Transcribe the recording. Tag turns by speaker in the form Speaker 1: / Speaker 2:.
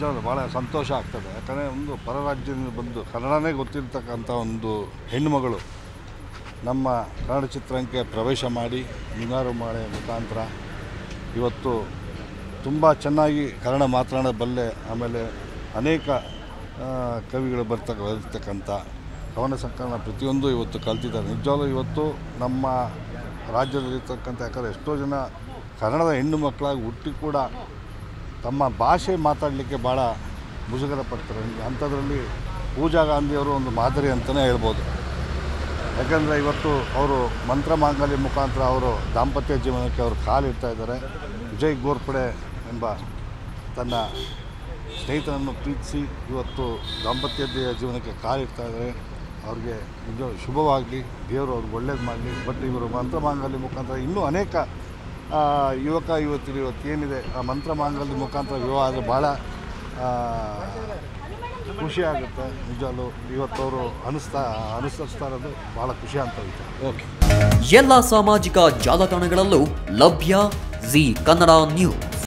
Speaker 1: ನಿಜವಾಗ್ಲೂ ಭಾಳ ಸಂತೋಷ ಆಗ್ತದೆ ಯಾಕಂದರೆ ಒಂದು ಪರ ರಾಜ್ಯದಿಂದ ಬಂದು ಕನ್ನಡನೇ ಗೊತ್ತಿರ್ತಕ್ಕಂಥ ಒಂದು ಹೆಣ್ಣುಮಗಳು ನಮ್ಮ ಕನ್ನಡ ಚಿತ್ರರಂಗಕ್ಕೆ ಪ್ರವೇಶ ಮಾಡಿ ಮುಂಗಾರು ಮಳೆ ಮುಖಾಂತರ ಇವತ್ತು ತುಂಬ ಚೆನ್ನಾಗಿ ಕನ್ನಡ ಮಾತನಾಡಬಲ್ಲೆ ಆಮೇಲೆ ಅನೇಕ ಆ, ಕವಿಗಳು ಬರ್ತಕ್ಕ ಬರ್ತಕ್ಕಂಥ ಕವನ ಸಂಕಲನ ಪ್ರತಿಯೊಂದು ಇವತ್ತು ಕಲ್ತಿದ್ದಾರೆ ನಿಜವಾಗ್ಲೂ ಇವತ್ತು ನಮ್ಮ ರಾಜ್ಯದಲ್ಲಿರ್ತಕ್ಕಂಥ ಯಾಕಂದರೆ ಎಷ್ಟೋ ಜನ ಕನ್ನಡದ ಹೆಣ್ಣು ಮಕ್ಕಳಾಗಿ ಹುಟ್ಟಿ ಕೂಡ ತಮ್ಮ ಭಾಷೆ ಮಾತಾಡಲಿಕ್ಕೆ ಭಾಳ ಮುಜುಗರ ಪಡ್ತಾರೆ ಅಂಥದ್ರಲ್ಲಿ ಪೂಜಾ ಗಾಂಧಿಯವರು ಒಂದು ಮಾದರಿ ಅಂತಲೇ ಹೇಳ್ಬೋದು ಯಾಕಂದರೆ ಇವತ್ತು ಅವರು ಮಂತ್ರ ಮಾಂಗಲ್ಯ ಮುಖಾಂತರ ಅವರು ದಾಂಪತ್ಯ ಜೀವನಕ್ಕೆ ಅವರು ಕಾಲಿಡ್ತಾ ಇದ್ದಾರೆ ವಿಜಯ್ ಗೋರ್ಪಡೆ ಎಂಬ ತನ್ನ ಸ್ನೇಹಿತನನ್ನು ಪ್ರೀತಿಸಿ ಇವತ್ತು ದಾಂಪತ್ಯ ಜೀ- ಜೀವನಕ್ಕೆ ಕಾಲಿಡ್ತಾ ಇದ್ದಾರೆ ಅವ್ರಿಗೆ ನಿಜ ಶುಭವಾಗಲಿ ದೇವರು ಅವ್ರಿಗೆ ಒಳ್ಳೇದು ಮಾಡಲಿ ಬಟ್ ಇವರು ಮಂತ್ರ ಮಾಂಗಲ್ಯ ಮುಖಾಂತರ ಇನ್ನೂ ಅನೇಕ ಆ, ಯುವಕ ಯುವತಿಯರು ಇವತ್ತು ಏನಿದೆ ಆ ಮಂತ್ರ ಮಾಂಗಲ್ಯ ಮುಖಾಂತರ ವಿವಾಹ ಆದರೆ ಭಾಳ ಆ, ಖುಷಿ ಆಗುತ್ತೆ ನಿಜವಲ್ಲೂ ಇವತ್ತವರು ಅನಿಸ್ತಾ ಅನುಸರಿಸ್ತಾ ಇರೋದು ಭಾಳ ಖುಷಿ ಅಂತ ವಿಚಾರ
Speaker 2: ಓಕೆ ಎಲ್ಲ ಸಾಮಾಜಿಕ ಜಾಲತಾಣಗಳಲ್ಲೂ ಲಭ್ಯ ಜಿ ಕನ್ನಡ ನ್ಯೂಸ್